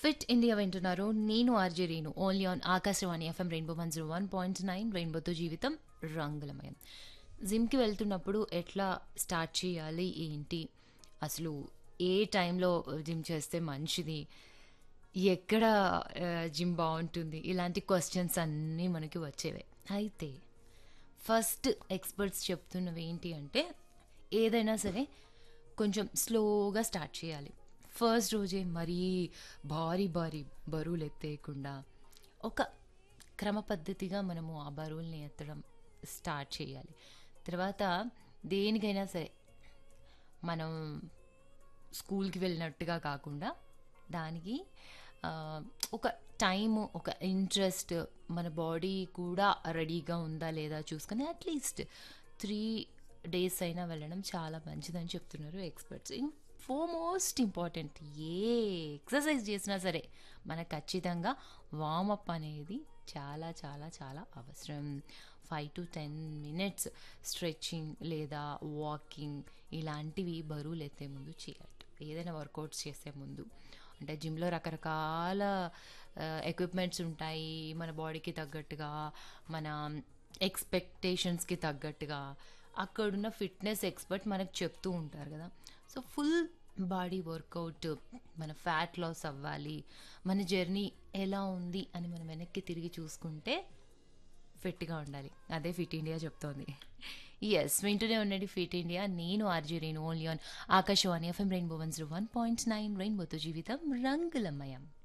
fit India వింటున్నారు నేను R J Renu only on Akashvani F M rainbow one zero one point nine రెయిన్బోతో జీవితం రంగులమయం జిమ్కి వెళ్తున్నప్పుడు ఎట్లా స్టార్ట్ చేయాలి ఏంటి అసలు ఏ టైంలో జిమ్ చేస్తే మంచిది ఎక్కడ జిమ్ బాగుంటుంది ఇలాంటి క్వశ్చన్స్ అన్నీ మనకి వచ్చేవే అయితే ఫస్ట్ ఎక్స్పర్ట్స్ చెప్తున్నవి ఏంటి అంటే ఏదైనా సరే కొంచెం స్లోగా స్టార్ట్ చేయాలి ఫస్ట్ రోజే మరీ భారీ భారీ బరువులు ఎత్తేయకుండా ఒక క్రమ పద్ధతిగా మనము ఆ బరువుల్ని ఎత్తడం స్టార్ట్ చేయాలి తర్వాత దేనికైనా సరే మనం స్కూల్కి వెళ్ళినట్టుగా కాకుండా దానికి ఆ, ఒక టైం ఒక ఇంట్రెస్ట్ మన బాడీ కూడా రెడీగా ఉందా లేదా చూసుకొని అట్లీస్ట్ త్రీ డేస్ అయినా వెళ్ళడం చాలా మంచిదని చెప్తున్నారు ఎక్స్పర్ట్స్ మోస్ట్ ఇంపార్టెంట్ ఏ ఎక్సర్సైజ్ చేసినా సరే మనకు ఖచ్చితంగా వామప్ అనేది చాలా చాలా చాలా అవసరం five to ten minutes stretching లేదా వాకింగ్ ఇలాంటివి బరువులు ఎత్తే ముందు చేయాలి ఏదైనా వర్కౌట్స్ చేసే ముందు అంటే జిమ్లో రకరకాల ఎక్విప్మెంట్స్ ఉంటాయి మన బాడీకి తగ్గట్టుగా మన ఎక్స్పెక్టేషన్స్కి తగ్గట్టుగా అక్కడున్న ఫిట్నెస్ ఎక్స్పర్ట్ మనకు చెప్తూ ఉంటారు కదా సో ఫుల్ బాడీ వర్కౌట్ మన ఫ్యాట్ లాస్ అవ్వాలి మన జర్నీ ఎలా ఉంది అని మనం వెనక్కి తిరిగి చూసుకుంటే ఫిట్గా ఉండాలి అదే ఫిట్ ఇండియా చెప్తోంది ఎస్ వింటూనే ఉండండి ఫిట్ ఇండియా నేను R J Renu only on Akashvani F M rainbow one zero one point nine రెయిన్బోతో జీవితం రంగులమయం